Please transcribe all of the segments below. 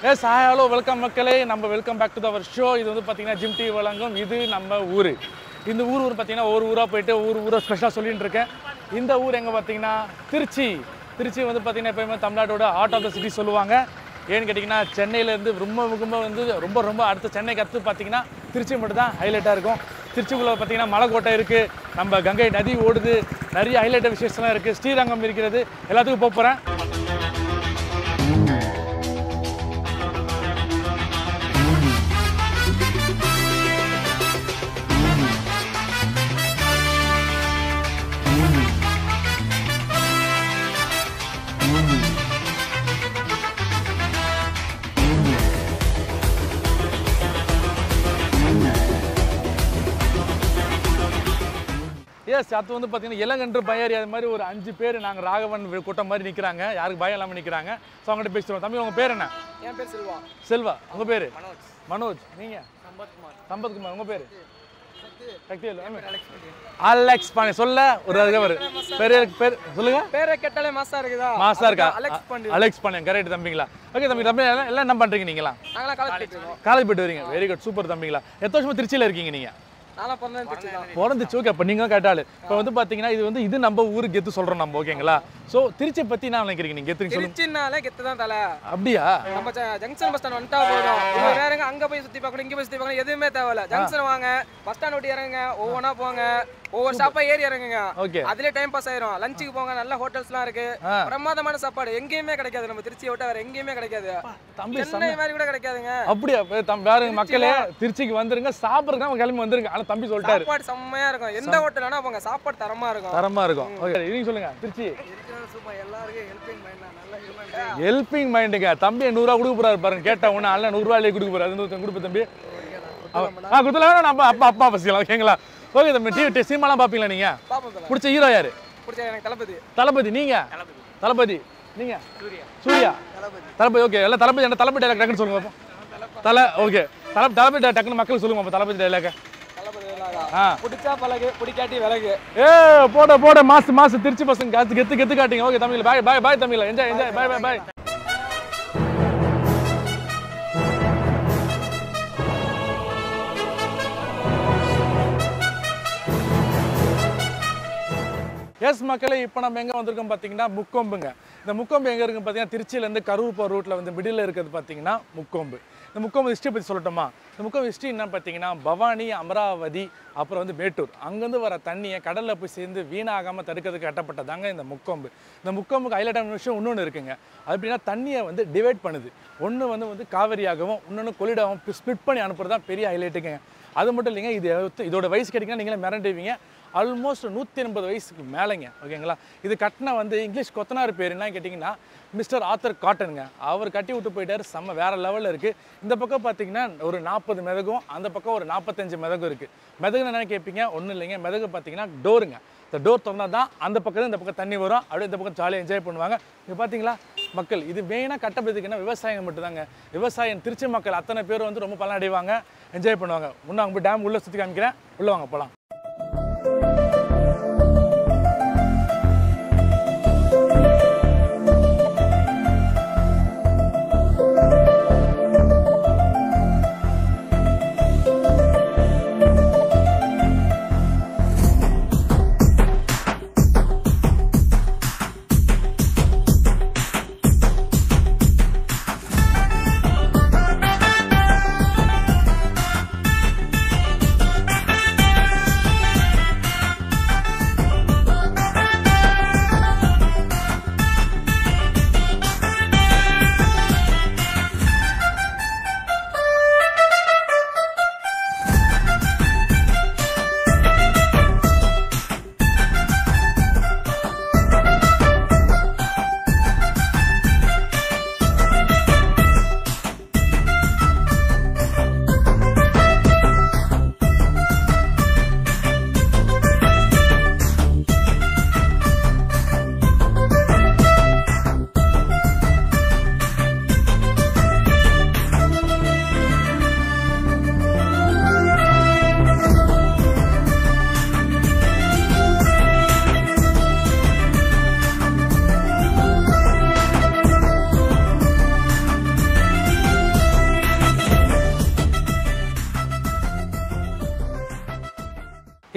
Yes hi hello welcome மக்களே நம்ம welcome back to our show இது வந்து பார்த்தீங்கன்னா ஜிம் டிவி வழங்கும் இது நம்ம ஊர் இந்த ஊர் ஊர் பார்த்தீங்கன்னா ஒரு ஊராக போயிட்டு ஊர் ஊரை ஸ்பெஷலாக சொல்லிட்டு இருக்கேன் இந்த ஊர் எங்கே பார்த்தீங்கன்னா திருச்சி திருச்சி வந்து பார்த்தீங்கன்னா எப்பயுமே தமிழ்நாட்டோட ஆர்ட் ஆஃப் த சிட்டி சொல்லுவாங்க ஏன்னு கேட்டிங்கன்னா சென்னையிலேருந்து ரொம்ப ரொம்ப வந்து ரொம்ப ரொம்ப அடுத்த சென்னைக்கு அடுத்து பார்த்தீங்கன்னா திருச்சி மட்டும் தான் ஹைலைட்டாக இருக்கும் திருச்சிக்குள்ளே பார்த்தீங்கன்னா மலைக்கோட்டை இருக்குது நம்ம கங்கை நதி ஓடுது நிறைய ஹைலைட் விசேஷம்லாம் இருக்குது ஸ்ரீரங்கம் இருக்கிறது எல்லாத்துக்கும் போக போகிறேன் எஸ் அது வந்து பார்த்தீங்கன்னா இளங்கன்று பயரி அது மாதிரி ஒரு அஞ்சு பேர் நாங்கள் ராகவன் வி- கூட்டம் மாதிரி நிற்கிறாங்க யாருக்கு பயம் இல்லாமல் நிற்கிறாங்க ஸோ அவங்ககிட்ட பேசுகிறோம் தம்பி உங்கள் பேர் என்ன என் பேர் செல்வா செல்வா உங்கள் பேர் மனோஜ் மனோஜ் நீங்கள் சம்பத்குமார் சம்பத்குமார் உங்கள் பேர் சக்தி அலெக்ஸ் பாண்டி சொல்ல ஒரு அதுக்கு ஒரு பேர் பேர் சொல்லுங்க பேரை கேட்டாலே மாசா இருக்குதா மாசா இருக்கா Alex Pandi Alex Pandian correct தம்பிங்களா ஓகே தம்பி தம்பி எல்லாம் எல்லாம் என்ன பண்ணுறீங்க நீங்களா நாங்களாம் காலேஜ் போயிட்டு இருக்கோம் காலேஜ் போயிட்டு வரீங்க வெரி குட் சூப்பர் தம்பிங்களா எத்தனை வருஷமா திருச்சியில் இருக்கீங்க நீங்கள் நான்லாம் பிறந்தது திருச்சி தான் பிறந்துச்சு ஓகே அப்போ நீங்கள் கேட்டாலும் இப்போ வந்து பார்த்தீங்கன்னா இது வந்து இது நம்ம ஊருக்கு கெத்து சொல்கிறோம் நம்ம ஓகேங்களா ஸோ திருச்சியை பற்றி என்ன நினைக்கிறீங்க நீங்கள் கெத்துக்கு சொல்லுங்க திருச்சினாலே கெத்து தான் தலை அப்படியா நம்ம ஜங்ஷன் பஸ் ஸ்டாண்ட் வந்துட்டா போதும் இது வேற எங்க அங்க போய் சுத்தி பார்க்கணும் இங்க போய் சுத்தி பார்க்கணும் எதுவுமே தேவையில்ல ஜங்ஷன் வாங்க பஸ் ஸ்டாண்ட் விட்டு இறங்குங்க ஒவ்வொன்றா போங்க ஒவ்வொரு ஷாப்பா ஏறி இறங்குங்க ஓகே அதுலயே டைம் பாஸ் ஆயிரும் லஞ்சுக்கு போங்க நல்ல ஹோட்டல்ஸ்லாம் இருக்கு ஆ. பிரமாதமான சாப்பாடு எங்கேயுமே கிடைக்காது நம்ம திருச்சியை விட்டா வேற எங்கேயுமே கிடைக்காது தம்பி சென்னை மாதிரி கூட கிடைக்காதுங்க அப்படியா இப்ப தம் பாருங்க மக்களே திருச்சிக்கு வந்துருங்க சாப்பிட்றதுக்கு அவங்க கிளம்பி வந்துருங்க ஆனால் தம்பி சொல்லிட்டாரு சாப்பாடு செம்மையா இருக்கும் எந்த ஹோட்டல் வேணா போங்க சாப்பாடு தரமா இருக்கும் தரமா இருக்கும் ஓகே நீங்க சொல்லுங்க திருச்சி சூப்பர் எல்லாருக்கும் ஹெல்பிங் மைண்ட் நல்லா ஹியூமன் ஹெல்பிங் மைண்டுங்க தம்பி நூறுரூவா கொடுக்க போறாரு பாருங்க கேட்ட உடனே அல்ல நூறுரூவாயிலே கொடுக்க போறாரு அது கொடுப்ப தம்பி அவ- ஆ குத்துல நம்ம அப்பா அப்பா பசிக்கலாம் ஓகேங்களா ஓகே தம்பி டிவி சினிமாலாம் பார்ப்பீங்களா நீங்க பாப்போம் தல பிடிச்ச ஹீரோ யாரு பிடிச்ச எனக்கு தளபதி தளபதி நீங்க தளபதி தளபதி நீங்க சூர்யா சூர்யா தளபதி தளபதி ஓகே எல்லாம் தளபதி என்ன தளபதி டைலாக் டக்குன்னு சொல்லுங்க பாப்போம் தலை ஓகே தலை தளபதி dialogue டக்குன்னு மக்கள் சொல்லுங்க பாப்போம் தளபதி டைலாக் தளபதி விலாகா. ஆ பிடிச்சா பழகு பிடிக்காட்டி விலகு ஏ போட போட மாசு மாசு திருச்சி பசங்க கத்து கெத்து கெத்து காட்டிங்க okay Tamil bye bye bye Tamil enjoy enjoy bye bye bye yes மக்களே இப்போ நம்ம எங்கே வந்திருக்கோம் பார்த்தீங்கன்னா முக்கொம்புங்க இந்த முக்கொம்பு எங்கே இருக்குன்னு பார்த்தீங்கன்னா திருச்சியிலேருந்து கரூர் போகிற ரூட்டில் வந்து மிடில் இருக்கிறது பார்த்தீங்கன்னா முக்கொம்பு இந்த முக்கொம்பு ஹிஸ்ட்ரி பற்றி சொல்லட்டுமா இந்த முக்கொம்பு ஹிஸ்ட்ரி என்ன பார்த்தீங்கன்னா பவானி அமராவதி அப்புறம் வந்து மேட்டூர் அங்கேருந்து வர தண்ணியை கடலில் போய் சேர்ந்து வீணாகாமல் தடுக்கிறதுக்கு கட்டப்பட்டதாங்க இந்த முக்கொம்பு இந்த முக்கொம்புக்கு ஹைலைட்டான விஷயம் இன்னொன்று இருக்குங்க அது எப்படின்னா தண்ணியை வந்து டிவைட் பண்ணுது ஒன்று வந்து வந்து காவிரியாகவும் இன்னொன்று கொள்ளிடாகவும் ஸ்ப்ளிட் பண்ணி அனுப்புறது தான் பெரிய ஹைலைட்டுங்க அது மட்டும் இல்லைங்க இது இதோட வயசு கிடைக்குன்னா நீங்களே மிரண்டுவீங்க ஆல்மோஸ்ட் நூற்றி எண்பது வயசுக்கு மேலேங்க ஓகேங்களா இது கட்டின வந்து இங்கிலீஷ் கொத்தனார் பேர் என்ன கேட்டிங்கன்னா மிஸ்டர் ஆத்தர் காட்டனுங்க அவர் கட்டி விட்டு போயிட்டாரு செம்ம வேற லெவலில் இருக்குது இந்த பக்கம் பார்த்தீங்கன்னா ஒரு நாற்பது மிதகும் அந்த பக்கம் ஒரு நாற்பத்தஞ்சு மிதகும் இருக்குது மிதகுன்னு என்ன கேட்பீங்க ஒன்றும் இல்லைங்க மிதகு பார்த்தீங்கன்னா டோருங்க இந்த டோர் திறந்தா தான் அந்த பக்கம் இந்த பக்கம் தண்ணி வரும் அப்படியே இந்த பக்கம் ஜாலியாக என்ஜாய் பண்ணுவாங்க இது பார்த்தீங்களா மக்கள் இது மெயினாக கட்டப்பதுக்குன்னா விவசாயம் மட்டும்தாங்க விவசாயம் திருச்சி மக்கள் அத்தனை பேர் வந்து ரொம்ப பலன் அடைவாங்க என்ஜாய் பண்ணுவாங்க இன்னும் அங்கே போய் டேம் உள்ளே சுற்றி காமிக்கிறேன் உள்ளே வாங்க போகலாம்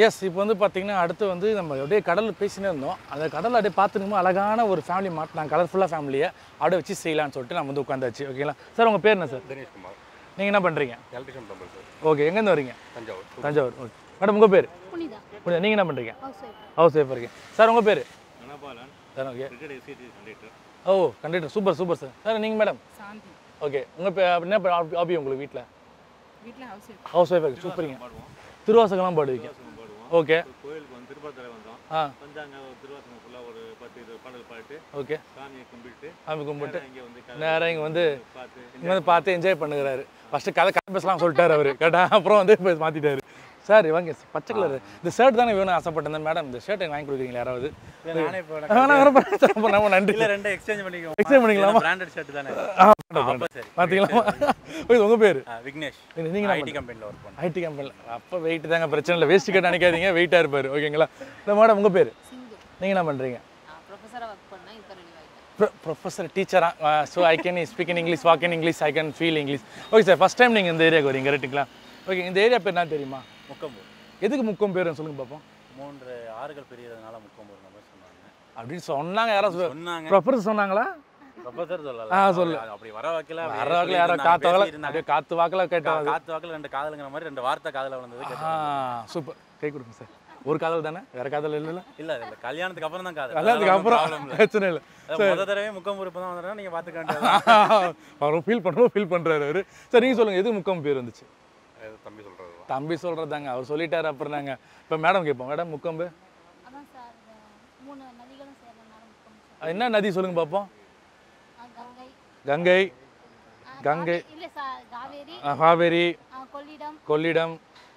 எஸ் இப்போ வந்து பார்த்தீங்கன்னா அடுத்து வந்து நம்ம அப்படியே கடல் பேசினே இருந்தோம் அந்த கடல் அப்படியே பார்த்துருக்கும் அழகான ஒரு ஃபேமிலி மாட்டினாங்க கலர்ஃபுல்லாக ஃபேமிலியை அப்படியே வச்சு செய்யலாம்னு சொல்லிட்டு நம்ம வந்து உட்காந்தாச்சு ஓகேங்களா சார் உங்கள் பேர் என்ன சார் தினேஷ்குமார் நீங்கள் என்ன பண்ணுறீங்க எலக்ட்ரிஷியன் பம்பர் சார் ஓகே எங்கேருந்து வரீங்க தஞ்சாவூர் தஞ்சாவூர் ஓகே மேடம் உங்கள் பேர் புனிதா புரியுதா நீங்கள் என்ன பண்ணுறீங்க ஹவுஸ் ஒய்ஃப் ஹவுஸ் ஒய்ஃபாக இருக்கீங்க சார் உங்கள் பேர் Manabalan sir okay retired SCT conductor oh கண்டிப்பாக சூப்பர் சூப்பர் சார் சார் நீங்கள் மேடம் சாந்தி ஓகே உங்கள் பே என்ன ஹாபி உங்களுக்கு வீட்டில் வீட்டில் ஹவுஸ் ஒய்ஃப் ஹவுஸ் ஒய்ஃபாக சூப்பருங்க பாடுவோம் திருவாசகம்லாம் பாடுவீங்க பாடுவோம் ஓகே கோயிலுக்கு வந்து திருப்பாத்தரை வந்தோம் ஆ வந்தாங்க ஒரு திருவாசகம் ஃபுல்லாக ஒரு பத்து இருபது பாடல் பாடிட்டு ஓகே சாமியை கும்பிட்டு சாமி கும்பிட்டு இங்கே வந்து க- நேராக இங்கே வந்து பார்த்து இங்கே வந்து பார்த்து என்ஜாய் பண்ணுகிறாரு ஃபஸ்ட்டு கதை கதை பேசலாம் சொல்லிட்டாரு அவர் கேட்டா அப்புறம் வந்து இப்போ மாற்றிட்டாரு சார் இவங்க பச்சை கலர் இந்த ஷர்ட் தானே வேணும் ஆசைப்பட்டேன் மேடம் இந்த ஷர்ட் எனக்கு வாங்கி கொடுக்குறீங்களா யாராவது நானே இப்போ வேணா வர அப்போ நம்ம நன்றி இல்ல ரெண்டு எக்ஸ்சேஞ்ச் பண்ணிக்கோ Exchange பண்ணிக்கலாமா? பிராண்டட் ஷர்ட் தானே ஆ, அப்ப சரி பார்த்தீங்களா இது உங்கள் பேர் ஆ, விக்னேஷ் நீங்கள் ஐடி கம்பெனில ஒர்க் பண்ணேன் ஐடி கம்பெனியில் அப்போ வெயிட் தாங்க பிரச்சனை இல்லை வேஸ்ட் கட் நினைக்காதீங்க வெயிட்டாக இருப்பார் ஓகேங்களா இல்லை மேடம் உங்கள் பேர் சிந்து நீங்கள் என்ன பண்ணுறீங்க நான் ப்ரொஃபஸராக ஒர்க் பண்ணேன் இப்போ ரிலீவ் ஆகிட்டேன் ப்ரொஃபஸர் டீச்சரா so I can speak in English walk in English I can feel English okay sir first time நீங்கள் இந்த ஏரியாவுக்கு வரீங்க கரெக்ட்டுங்களா ஓகே இந்த ஏரியா பேர் என்ன தெரியுமா முக்கம்பூர் எதுக்கு முக்கம் பேருன்னு சொல்லுங்க பார்ப்போம் மூன்று ஆறுகள் பிரியறதுனால முக்கம்பூர் நம்ம சொன்னாங்க அப்படின்னு சொன்னாங்க யாரோ சொன்னாங்க ப்ரொஃபஸர் சொன்னாங்களா ப்ரொஃபசர் சொல்லல ஆ, சொல்லு. அப்படி- அப்படி வர வைக்கல வர வாக்கில் யாரோ காத்து வாக்கில் அப்படியே காத்து வாக்கில் கேட்டாங்க காத்து வாக்கில் ரெண்டு காதலுங்கிற மாதிரி ரெண்டு வார்த்தை காதல விழுந்தது ஆ கேட்டேன். சூப்பர் கை கொடுங்க சார் ஒரு காதல் தானே வேற காதல் இல்லைல்ல இல்ல இல்ல கல்யாணத்துக்கு அப்புறம் தான் காதல் கல்யாணத்துக்கு அதெல்லாம் அப்புறம் problem இல்ல. பிரச்சனை இல்லை அதான் முத தடவை முக்கம்பூர் இப்போ தான் வந்தா நீங்க பாத்துக்க வேண்டியது அவர் ஃபீல் பண்ணுவோம் ஃபீல் பண்ணுறாரு அவர் சார் நீங்கள் சொல்லுங்கள் எது முக்கம் பேர் வந்துச்சு அது தம்பி சொல்கிறது தம்பி சொல்கிறதாங்க அவர் சொல்லிட்டாரு அப்புறம் நாங்கள் இப்போ மேடம் கேட்போம் மேடம் முக்கம்பு அதான் சார் இந்த மூணு நதிகளும் சேர்றதுனால முக்கம் சார் அது என்ன நதி சொல்லுங்க பார்ப்போம் ஆ, கங்கை கங்கை ஆ, கங்கை. காவே- இல்லை சார் காவேரி ஆ, காவேரி ஆ, கொள்ளிடம் கொள்ளிடம்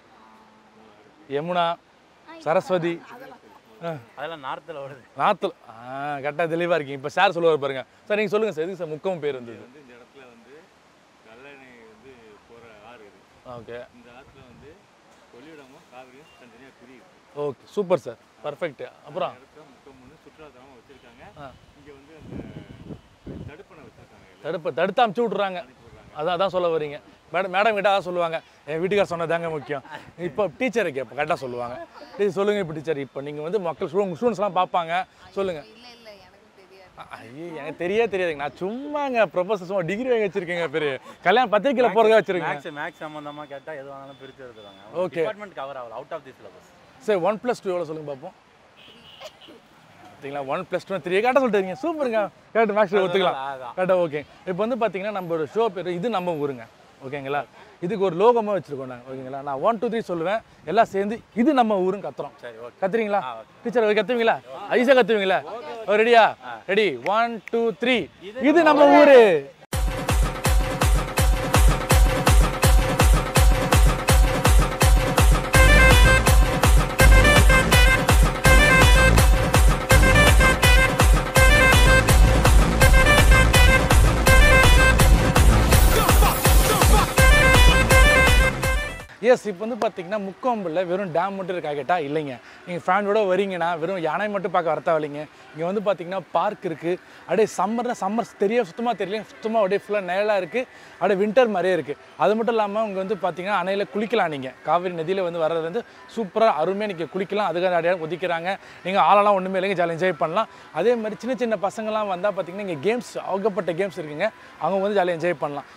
யமுனா ஆ, இது சரஸ்வதி அதெல்லாம் அதெல்லாம் நார்த்தில் வருது நாத்துல ஆ கரெக்டாக தெளிவாக இருக்கீங்க இப்போ சார் சொல்லுவார் பாருங்க சார் நீங்கள் சொல்லுங்கள் சார் எதுக்கு சார் முக்கம் பேர் வந்தது வந்து இந்த இடத்துல வந்து கல்லணை வந்து போகிற ஆறு இருக்குது ஓகே இந்த ஆற்றுல வந்து கொள்ளிடமும் காவிரியும் தனித்தனியாக பிரியுது ஓகே சூப்பர் சார் பர்ஃபெக்ட் அப்புறம் இடத்துல முக்கம் ஒன்று சுற்றுலாத்தலமாக வச்சுருக்காங்க ஆ. இங்கே வந்து அந்த தடுப்பணை வச்சுருக்காங்க தடுப்பு தடுத்து அமுச்சு விட்றாங்க அதான் அதான் சொல்ல வரீங்க மேடம் மேடம் கிட்ட அதான் சொல்லுவாங்க என் வீட்டுக்கார் சொன்னதாங்க முக்கியம் இப்போ டீச்சரை கேட்போம் கரெக்டாக சொல்லுவாங்க டீச்சர் சொல்லுங்கள் இப்போ டீச்சர் இப்போ நீங்கள் வந்து மக்கள் ஸ்டூடெண்ட் ஸ்டூடெண்ட்ஸ்லாம் பார்ப்பாங்க சொல்லுங்கள் இல்லை இல்லை எனக்கு தெரியாது ஐயோ எனக்கு தெரியவே தெரியாதுங்க நான் சும்மாங்க ப்ரொஃபஸர் சும்மா டிகிரி வாங்கி வச்சிருக்கேங்க பெரிய கல்யாணம் பத்திரிக்கையில் போகிறதா வச்சிருக்கேன் மேக்ஸ் மேக்ஸ் சம்பந்தமா கேட்டா எது வேணாலும் பிரிச்சு எடுத்துறாங்க Okay. டிபார்ட்மெண்ட் கவர் ஆகல அவுட் ஆஃப் தி சிலபஸ் சரி ஒன் ப்ளஸ் டூ எவ்வளோ சொல்லுங்க பார்ப்போம் பார்த்தீங்களா ஒன் ப்ளஸ் டூ த்ரீ கரெக்டாக சொல்லிட்டு சூப்பருங்க கரெக்ட் மேக்ஸ் ஒத்துக்கலாம் அதான். கரெக்டாக ஓகே இப்போ வந்து பார்த்தீங்கன்னா நம்ம ஒரு ஷோ பேர் இது நம்ம ஊருங்க ஓகேங்களா இதுக்கு ஒரு லோகமாக வச்சுருக்கோம் நாங்கள் ஓகேங்களா நான் ஒன் டூ த்ரீ சொல்லுவேன் எல்லாம் சேர்ந்து இது நம்ம ஊருன்னு கத்துறோம் சரி ஓகே கத்துறீங்களா ஆ, okay. டீச்சர் கத்துவீங்களா ஐஸாக கத்துவீங்களா ரெடியா ரெடி ஒன் டூ த்ரீ இது நம்ம ஊரு எஸ் இப்போ வந்து பார்த்தீங்கன்னா முக்கொம்பில் வெறும் டேம் மட்டும் இருக்கா கேட்டால் இல்லைங்க நீங்கள் ஃபேமிலியோட வரீங்கன்னா வெறும் யானை மட்டும் பார்க்க வரத்தா இல்லைங்க இங்கே வந்து பார்த்தீங்கன்னா பார்க் இருக்குது அப்படியே சம்மர்னா சம்மர் தெரிய சுத்தமாக தெரியல சுத்தமாக அப்படியே ஃபுல்லாக நிழலாக இருக்குது அப்படியே வின்டர் மாதிரியே இருக்குது அது மட்டும் இல்லாமல் இங்கே வந்து பார்த்தீங்கன்னா அணையில் குளிக்கலாம் நீங்கள் காவிரி நதியில் வந்து வர்றது வந்து சூப்பராக அருமையாக நீங்கள் குளிக்கலாம் அதுக்காக நிறையா ஒதுக்கிறாங்க நீங்கள் ஆளெல்லாம் ஒன்றுமே இல்லைங்க ஜாலி என்ஜாய் பண்ணலாம் அதே மாதிரி சின்ன சின்ன பசங்கள்லாம் வந்தால் பார்த்தீங்கன்னா இங்கே கேம்ஸ் ஆகப்பட்ட கேம்ஸ் இருக்குங்க அவங்க வந்து ஜாலியாக என்ஜாய் பண்ணலாம்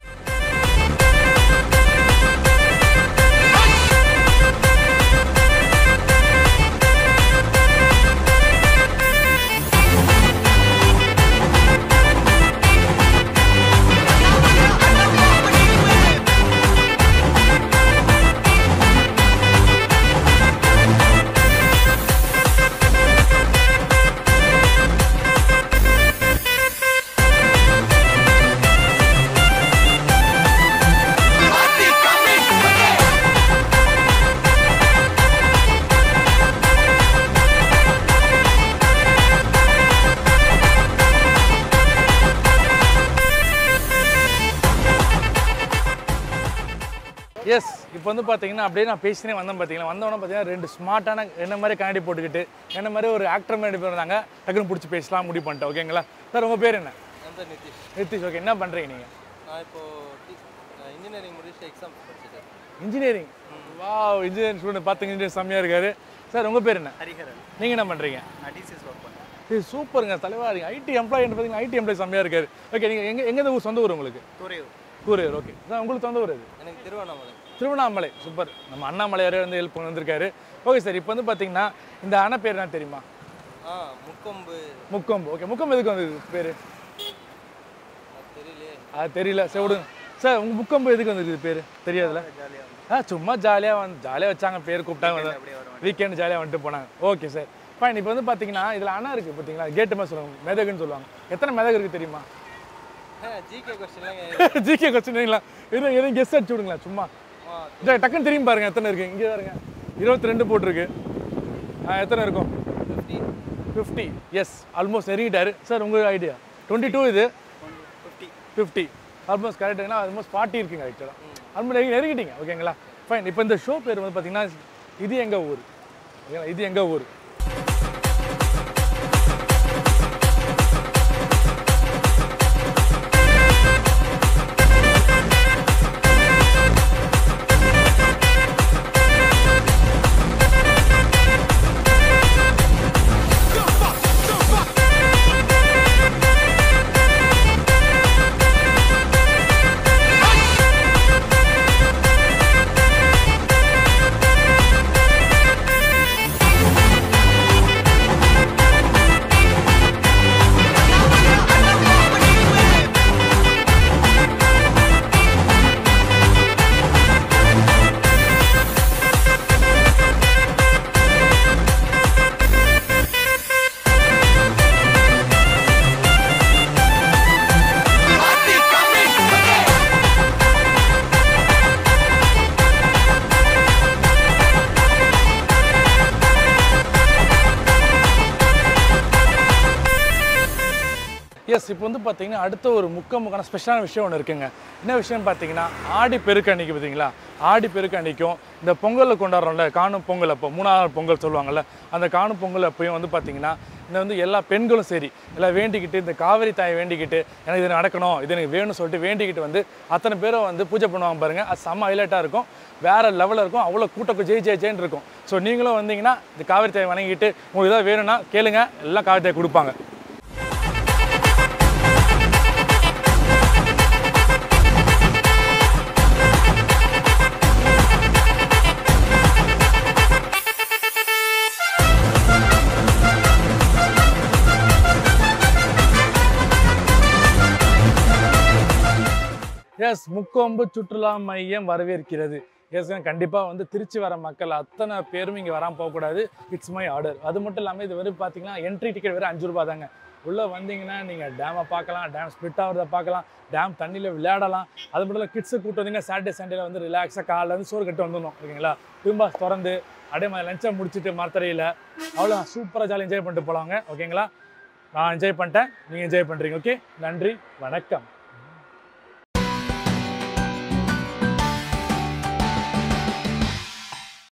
எஸ் இப்போ வந்து பார்த்தீங்கன்னா அப்படியே நான் பேசினே வந்தேன் பார்த்தீங்களா வந்தவொடனே பார்த்தீங்கன்னா ரெண்டு ஸ்மார்ட்டான என்ன மாதிரி கண்ணாடி போட்டுக்கிட்டு என்ன மாதிரி ஒரு ஆக்டர் மாதிரி பேர் இருந்தாங்க டக்குன்னு பிடிச்சி பேசலாம் முடிவு பண்ணிட்டேன் ஓகேங்களா சார் உங்கள் பேர் என்ன அந்த நிதிஷ் நிதிஷ் ஓகே என்ன பண்ணுறீங்க நீங்கள் நான் இப்போ இன்ஜினியரிங் முடிச்சு எக்ஸாம் படிச்சுட்டேன் இன்ஜினியரிங் வா இன்ஜினியரிங் ஸ்டூடெண்ட் பார்த்துங்க இன்ஜினியர் செம்மையாக இருக்காரு சார் உங்கள் பேர் என்ன ஹரிஹரன் நீங்கள் என்ன பண்ணுறீங்க நான் டிசிஎஸ் ஒர்க் பண்ணுறேன் இது சூப்பருங்க தலைவா நீங்கள் ஐடி எம்ப்ளாய் பார்த்தீங்கன்னா ஐடி எம்ப்ளாய் செம்மையாக இருக்காரு ஓகே நீங்கள் எங்கே எங்கே ஊர் சொந்த ஊர் உங்களுக்கு துறையூர் கூரையூர் ஓகே அதான் உங்களுக்கு சொந்த ஊர் இது எனக்கு திருவண்ணாமலை திருவண்ணாமலை சூப்பர் நம்ம அண்ணாமலையாரே வந்து ஹெல்ப் பண்ணி வந்திருக்காரு ஓகே சார் இப்போ வந்து பார்த்தீங்கன்னா இந்த அணை பேர் என்ன தெரியுமா ஆ முக்கொம்பு முக்கொம்பு ஓகே முக்கொம்பு எதுக்கு வந்து பேர் தெரியலையே அது தெரியல சரி விடுங்க சார் உங்கள் முக்கொம்பு எதுக்கு வந்துருக்கு பேர் தெரியாதுல்ல ஜாலியாக ஆ சும்மா ஜாலியாக வந்து ஜாலியாக வச்சாங்க பேர் கூப்பிட்டாங்க வந்து அப்படியே வருவாங்க வீக்கெண்ட் ஜாலியாக வந்துட்டு போனாங்க ஓகே சார் ஃபைன் இப்போ வந்து பார்த்தீங்கன்னா இதில் அணை இருக்குது பார்த்தீங்களா கேட்டு மாதிரி சொல்லுவாங்க மெதகுன்னு சொல்லுவாங்க எத்தனை மெதகு இருக்குது தெரியுமா ஜிகே கொஸ்டின்லாம் ஜிகே கொஸ்டின்ங்களா எதுவும் எதுவும் கெஸ்ட் அடிச்சு விடுங்களா சும்மா டே- டக்குன்னு திரும்பி பாருங்க எத்தனை இருக்கு இங்கே பாருங்க இருபத்தி ரெண்டு போட்டிருக்கு ஆ, எத்தனை இருக்கும் ஃபிஃப்டி எஸ் ஆல்மோஸ்ட் நெருங்கிட்டாரு சார் உங்கள் ஐடியா டுவெண்ட்டி டூ இது ஃபிஃப்டி ஃபிஃப்டி ஆல்மோஸ்ட் கரெக்டுங்களா ஆல்மோஸ்ட் ஃபார்ட்டி இருக்குங்க ஆக்சுவலாக ஆல்மோஸ்ட் நெருங்கி நெருங்கிட்டீங்க ஓகேங்களா ஃபைன் இப்போ இந்த ஷோ பேர் வந்து பார்த்தீங்கன்னா இது எங்கள் ஊர் ஓகேங்களா இது எங்கள் ஊர் எஸ் இப்போ வந்து பார்த்தீங்கன்னா அடுத்த ஒரு முக்க முக்கான ஸ்பெஷலான விஷயம் ஒன்று இருக்குங்க என்ன விஷயம் பார்த்தீங்கன்னா ஆடி பெருக்கு அன்னைக்கு பார்த்தீங்களா ஆடி பெருக்கு அன்னைக்கும் இந்த பொங்கலில் கொண்டாடுறோம்ல காணும் பொங்கல் அப்போ மூணாவது பொங்கல் சொல்லுவாங்கல்ல அந்த காணும் பொங்கல் அப்பயும் வந்து பார்த்தீங்கன்னா இந்த வந்து எல்லா பெண்களும் சரி எல்லாம் வேண்டிக்கிட்டு இந்த காவிரி தாயை வேண்டிக்கிட்டு எனக்கு இது நடக்கணும் இது எனக்கு வேணும்னு சொல்லிட்டு வேண்டிக்கிட்டு வந்து அத்தனை பேரும் வந்து பூஜை பண்ணுவாங்க பாருங்க அது செம்ம ஹைலைட்டாக இருக்கும் வேற லெவலில் இருக்கும் அவ்வளோ கூட்டம் ஜெய் ஜெய் ஜெயின்னு இருக்கும் ஸோ நீங்களும் வந்தீங்கன்னா இந்த காவிரி தாயை வணங்கிட்டு உங்களுக்கு ஏதாவது வேணும்னா கேளுங்க எல்லாம் காவிரி தாயை கொடுப்பாங்க எஸ் முக்கொம்பு சுற்றுலா மையம் வரவேற்கிறது எஸ் கண்டிப்பாக வந்து திருச்சி வர மக்கள் அத்தனை பேரும் இங்கே வராமல் போகக்கூடாது இட்ஸ் மை ஆர்டர் அது மட்டும் இல்லாமல் இது வெறும் பார்த்தீங்கன்னா என்ட்ரி டிக்கெட் வெறும் அஞ்சு ரூபா தாங்க உள்ளே வந்தீங்கன்னா நீங்கள் டேமை பார்க்கலாம் டேம் ஸ்ப்ளிட் ஆகிறத பார்க்கலாம் டேம் தண்ணியில் விளையாடலாம் அது மட்டும் இல்லை கிட்ஸை கூட்டு வந்தீங்கன்னா சாட்டர்டே சண்டேல வந்து ரிலாக்ஸாக காலைல வந்து சோறு கட்டு வந்துடணும் ஓகேங்களா டிம்பாஸ் திறந்து அப்படியே மாதிரி லஞ்சை முடிச்சுட்டு மரத்தரையில் அவ்வளோ சூப்பராக ஜாலி என்ஜாய் பண்ணிட்டு போகலாங்க ஓகேங்களா நான் என்ஜாய் பண்ணிட்டேன் நீங்கள் என்ஜாய் பண்ணுறீங்க ஓகே நன்றி வணக்கம்